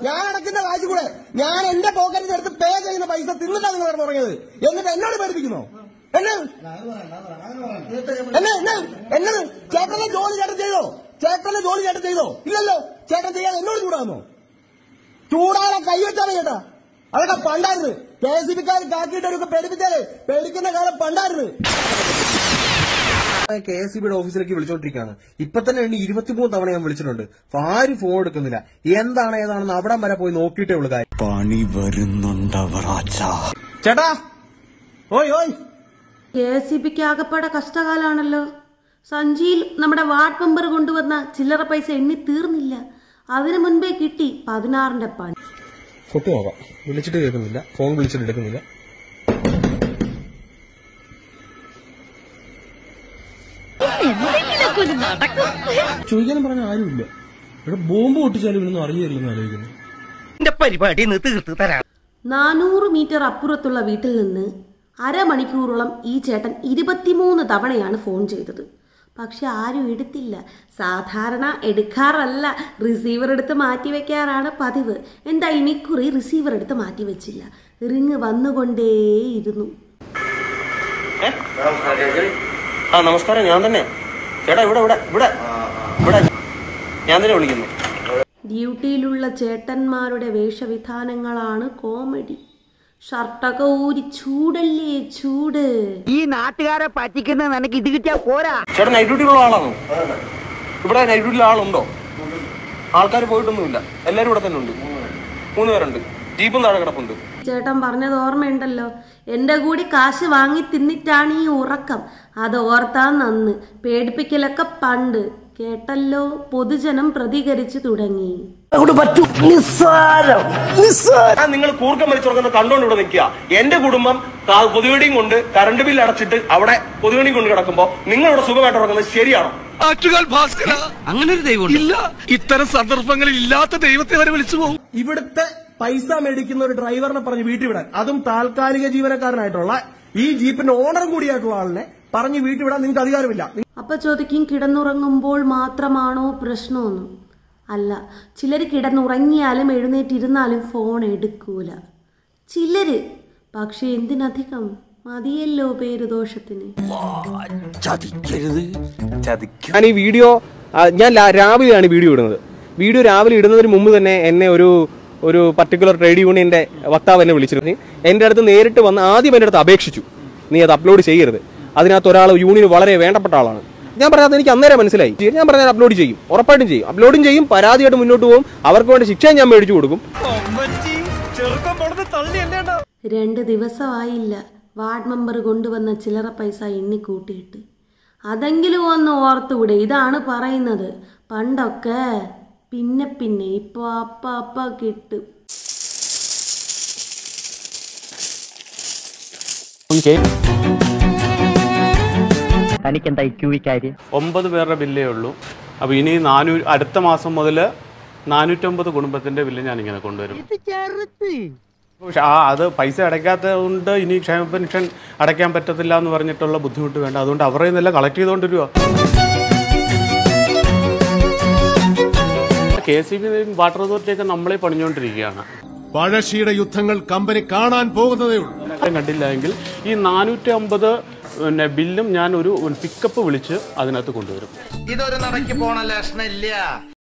ഞാൻ അടക്കുന്ന കാശ് കൂടെ ഞാൻ എന്റെ പോക്കറ്റിൽ എടുത്ത് പേ ചെയ്യുന്ന പൈസ തിന്നിട്ടാ നിങ്ങൾ കിടന്ന് ഉറങ്ങിയത് എന്നിട്ട് എന്നോട് പേടിപ്പിക്കുന്നോ എന്നെ എന്നെ എന്നെ എന്നത് ചേട്ടന്റെ ജോലി ചേട്ടൻ ചെയ്തോ ചേട്ടന്റെ ജോലി ചേട്ടൻ ചെയ്തോ ഇല്ലല്ലോ ചേട്ടൻ ചെയ്യാൻ എന്നോട് ചൂടാന്നോ ചൂടാളെ കൈവച്ചാണ് ചേട്ടാ അതൊക്കെ പണ്ടായിരുന്നു കെ എസ് ബിക്കാർ കാക്കിയിട്ടവരൊക്കെ പേടിപ്പിച്ചാലേ പേടിക്കുന്ന കാലം പണ്ടായിരുന്നു കെ എസ് ബിയുടെ ഓഫീസിലേക്ക് വിളിച്ചോണ്ടിരിക്കുകയാണ് ഇപ്പൊ തന്നെ എണ്ണി ഇരുപത്തിമൂന്ന് തവണ ഞാൻ വിളിച്ചിട്ടുണ്ട് അപ്പൊ ആരും ഫോൺ എടുക്കുന്നില്ല എന്താണ് ഏതാണെന്ന് അവിടം വരെ പോയി നോക്കിയിട്ടേ ഉള്ളു കാര്യം പണി വരുന്നുണ്ടവറാച്ച ചേട്ടാ ഓയ് ഓയ് കെ എസ് സി പിക്ക് ആകപ്പാടെ കഷ്ടകാലാണല്ലോ സഞ്ചിയിൽ നമ്മുടെ വാർഡ് മെമ്പർ കൊണ്ടുവന്ന ചില്ലറ പൈസ എണ്ണി തീർന്നില്ല അതിനു മുൻപേ കിട്ടി പതിനാറിന്റെ പണി കൊട്ടു നോക്കാം വിളിച്ചിട്ട് കേൾക്കുന്നില്ല ഫോൺ വിളിച്ചിട്ട് എടുക്കുന്നില്ല ചോദിക്കാനും പറഞ്ഞ ആരുമില്ല ഇവിടെ ബോംബ് പൊട്ടിച്ചാലും ഇവനൊന്നും അറിയില്ലെന്ന് ആലോചിക്കുന്നു എന്റെ പരിപാടി ഇന്ന് തീർത്ത് തരാം നാനൂറ് മീറ്റർ അപ്പുറത്തുള്ള വീട്ടിൽ നിന്ന് അരമണിക്കൂറോളം ഈ ചേട്ടൻ ഇരുപത്തിമൂന്ന് തവണയാണ് ഫോൺ ചെയ്തത് പക്ഷെ ആരും എടുത്തില്ല സാധാരണ എടുക്കാറല്ല റിസീവർ എടുത്ത് മാറ്റി വെക്കാറാണ് പതിവ് എന്തായാലും ഇക്കുറി റിസീവർ എടുത്ത് മാറ്റി വെച്ചില്ല റിങ് വന്നുകൊണ്ടേയിരുന്നു ആ നമസ്കാരം ഞാൻ തന്നെ ചേട്ടാ ഇവിടെ ഇവിടെ ഇവിടെ ഇവിടെ ഞാൻ തന്നെ വിളിക്കുന്നു ഡ്യൂട്ടിയിലുള്ള ചേട്ടന്മാരുടെ വേഷവിധാനങ്ങളാണ് കോമഡി ഷർട്ടൊക്കെ ഊരി ചൂടല്ലേ ചൂട് ഈ നാട്ടുകാരെ പറ്റിക്കുന്ന നിനക്ക് ഇത് കിട്ടിയാ പോരാ ചേട്ടാ നൈറ്റ് ഡ്യൂട്ടിയിലുള്ള ആളാണോ ഇവിടെ നൈറ്റ് ഡ്യൂട്ടിയിലുള്ള ആളുണ്ടോ ആൾക്കാർ പോയിട്ടൊന്നുമില്ല എല്ലാവരും ഇവിടെ തന്നെ ഉണ്ട് മൂന്ന് പേരുണ്ട് ജീപ്പും താഴെ കിടപ്പുണ്ട് ചേട്ടൻ പറഞ്ഞത് ഓർമ്മയുണ്ടല്ലോ എന്റെ കൂടി കാശ് വാങ്ങി തിന്നിട്ടാണ് ഈ ഉറക്കം അത് ഓർത്താ നന്ന് പേടിപ്പിക്കലൊക്കെ പണ്ട് കേട്ടല്ലോ പൊതുജനം പ്രതികരിച്ചു തുടങ്ങി ഞാൻ നിങ്ങൾ കൂർക്കം വലിച്ചുറക്കുന്ന കണ്ടോണ്ട് ഇവിടെ നിൽക്കുക എന്റെ കുടുംബം കാ- പൊതുവെടിയും കൊണ്ട് കറണ്ട് ബില്ല് അടച്ചിട്ട് അവിടെ പൊതുവെടിയും കൊണ്ട് കിടക്കുമ്പോ നിങ്ങൾ ഇവിടെ സുഖമായിട്ട് ഉറങ്ങുന്നത് ശരിയാണോ ആറ്റുകാൽ ഭാസ്കര അങ്ങനെ ഒരു ദൈവം ഇല്ല ഇത്തരം സന്ദർഭങ്ങളിൽ ഇല്ലാത്ത ദൈവത്തെ വരെ വിളിച്ചു പോകും ഇവിടുത്തെ പൈസ മേടിക്കുന്ന ഒരു ഡ്രൈവറിനെ പറഞ്ഞ് വീട്ടിൽ വിടാൻ അതും താൽക്കാലിക ജീവനക്കാരനായിട്ടുള്ള ഈ ജീപ്പിന്റെ ഓണറും കൂടിയായിട്ടുള്ള ആളിനെ പറഞ്ഞ് വീട്ടിൽ വിടാൻ നിങ്ങൾക്ക് അധികാരമില്ല അപ്പൊ ചോദിക്കും കിടന്നുറങ്ങുമ്പോൾ മാത്രമാണോ പ്രശ്നമൊന്നും അല്ല ചിലർ കിടന്നുറങ്ങിയാലും എഴുന്നേറ്റിരുന്നാലും ഫോൺ എടുക്കൂല ചിലര് പക്ഷെ എന്തിനധികം മതിയല്ലോ പേര് ദോഷത്തിന് ഞാൻ ഈ വീഡിയോ ആ, ഞാൻ ലാ- രാവിലെയാണ് വീഡിയോ ഇടുന്നത് വീഡിയോ രാവിലെ ഇടുന്നതിന് മുമ്പ് തന്നെ എന്നെ ഒരു ഒരു പർട്ടിക്കുലർ ട്രേഡ് യൂണിയന്റെ വക്താവ് എന്നെ വിളിച്ചിരുന്നു എൻ്റെ അടുത്ത് നേരിട്ട് വന്ന് ആദ്യം എൻ്റെ അടുത്ത് അപേക്ഷിച്ചു നീ അത് അപ്ലോഡ് ചെയ്യരുത് അതിനകത്ത് ഒരാൾ യൂണിയന് വളരെ വേണ്ടപ്പെട്ട ആളാണ് ഞാൻ പറഞ്ഞത് എനിക്ക് അന്നേരം മനസ്സിലായി ഞാൻ പറഞ്ഞത് അപ്ലോഡ് ചെയ്യും ഉറപ്പായിട്ടും ചെയ്യും അപ്ലോഡും ചെയ്യും പരാതിയായിട്ട് മുന്നോട്ട് പോകും അവർക്ക് വേണ്ട ശിക്ഷ ഞാൻ മേടിച്ചു കൊടുക്കും രണ്ട് ദിവസമായില്ല വാർഡ് മെമ്പർ കൊണ്ടുവന്ന ചില്ലറ പൈസ എണ്ണിക്കൂട്ടിയിട്ട് അതെങ്കിലും ഒന്ന് ഓർത്തുകൂടെ ഇതാണ് പറയുന്നത് പണ്ടൊക്കെ പിന്നെ പിന്നെ ഇപ്പൊ അപ്പ അപ്പ കിട്ടും തനിക്കെന്താ ക്യൂവിക്കാര് ഒമ്പത് പേരുടെ ബില്ലേ ഉള്ളൂ അപ്പോൾ ഇനി നാനൂ അടുത്ത മാസം മുതൽ നാനൂറ്റമ്പത് കുടുംബത്തിൻ്റെ ബില്ല് ഞാനിങ്ങനെ കൊണ്ടുവരും പക്ഷെ ആ അത് പൈസ അടയ്ക്കാത്തത് കൊണ്ട് ഇനി ക്ഷേമ പെൻഷൻ അടയ്ക്കാൻ പറ്റത്തില്ല എന്ന് പറഞ്ഞിട്ടുള്ള ബുദ്ധിമുട്ട് വേണ്ട അതുകൊണ്ട് അവരുടെ നിന്നെല്ലാം കളക്ട് ചെയ്തുകൊണ്ട് വരുവാ കെ സി ബി വാട്ടർ അതോറിറ്റിയൊക്കെ നമ്മളെ പണിഞ്ഞുകൊണ്ടിരിക്കുകയാണ് പഴശ്ശിയുടെ യുദ്ധങ്ങൾ കമ്പനി കാണാൻ പോകുന്നതേ ഉള്ളൂ ആരും കണ്ടില്ല എങ്കിൽ ഈ നാനൂറ്റി അമ്പത് പിന്നെ ബില്ലും ഞാൻ ഒരു പിക്കപ്പ് വിളിച്ച് അതിനകത്ത് കൊണ്ടുവരും ഇതൊരു നടക്ക് പോണ ലക്ഷണില്ല